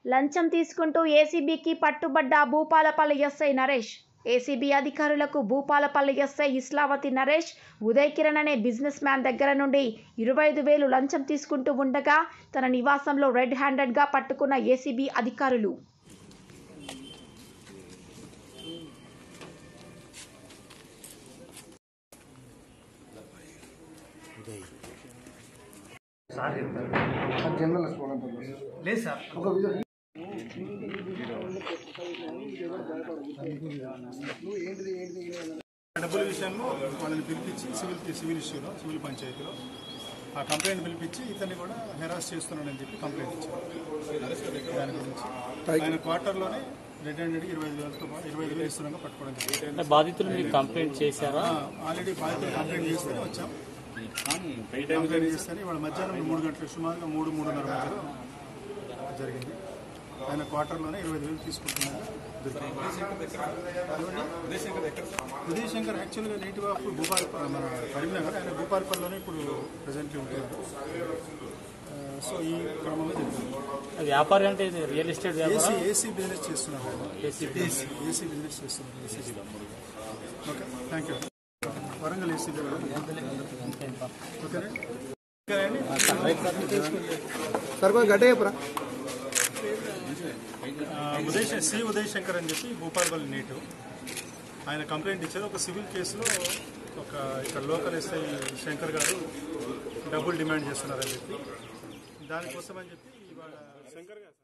లంచం తీసుకుంటూ ఏసీబీకి పట్టుబడ్డ భూపాలపల్లి ఎస్ఐ నరేష్ ఏసీబీ అధికారులకు భూపాలపల్లి ఎస్ఐ ఇస్లావతి నరేష్ ఉదయ్ కిరణ్ అనే బిజినెస్ మ్యాన్ దగ్గర నుండి ఇరవై ఐదు వేలు లంచం తీసుకుంటూ ఉండగా తన నివాసంలో రెడ్ హ్యాండెడ్గా పట్టుకున్న ఏసీబీ అధికారులు జనరల్ చూడండి లేదు సార్ ఒక విజయం డబ్బుల విషయంలో వాళ్ళని పిలిపించి సివిల్ సివిల్ ఇష్యూలో సివిల్ పంచాయతీలో ఆ కంప్లైంట్ పిలిపించి ఇతన్ని కూడా హెరాస్ చేస్తున్నాడని చెప్పి కంప్లైంట్ ఇచ్చారు దాని గురించి ఆయన క్వార్టర్లోనే రెడ్ హ్యాండెడ్ ఇరవై ఐదు వేలతో పా- ఇరవై ఐదు వేలు ఇస్తున్నాగా పట్టుకోవడం జరిగింది అంటే బాధితులు మీరు కంప్లైంట్ చేశారా ఆ, ఆల్రెడీ బాధితులు కంప్లైంట్ చేస్తేనే వచ్చాం కంప్లైంట్ చేస్తేనే ఇవాళ మధ్యాహ్నం మూడు గంటలకు సుమారుగా మూడు మూడున్నర మధ్యలో జరిగింది ఆయన క్వార్టర్లోనే ఇరవై ఐదు వేలు తీసుకుంటున్నారు ఉదయ్ శంకర్ యాక్చువల్గా నేటివ్ ఆఫ్ భూపాల్ మన కరీంనగర్ ఆయన భూపాల్పల్లిలోనే ఇప్పుడు ప్రజెంట్లీ ఉంటున్నారు ఆ, సో ఈ క్రమంలో జరుగుతుంది వ్యాపారి అంటే ఇది రియల్ ఎస్టేట్ ఏసీ వ్యాపారం ఏసీ బిజినెస్ చేస్తున్నారు ఆయన. ఏసీ ఏసీ ఏసీ బిజినెస్ చేస్తున్నారు AC okay thank you Warangal AC ఓకేనా ఓకేనండి సార్ కొంచెం గట్టిగా చెప్పరా ఆ, ఉదయ్ శ- సి ఉదయ్ శంకర్ అని చెప్పి భూపాలపల్లి నేటివ్ ఆయన కంప్లైంట్ ఇచ్చారు ఒక సివిల్ కేసులో ఒక ఇక్కడ లోకల్ ఎస్ఐ శంకర్ గారు డబ్బులు డిమాండ్ చేస్తున్నారని చెప్పి దానికోసం అని చెప్పి ఇవాళ శంకర్ గారు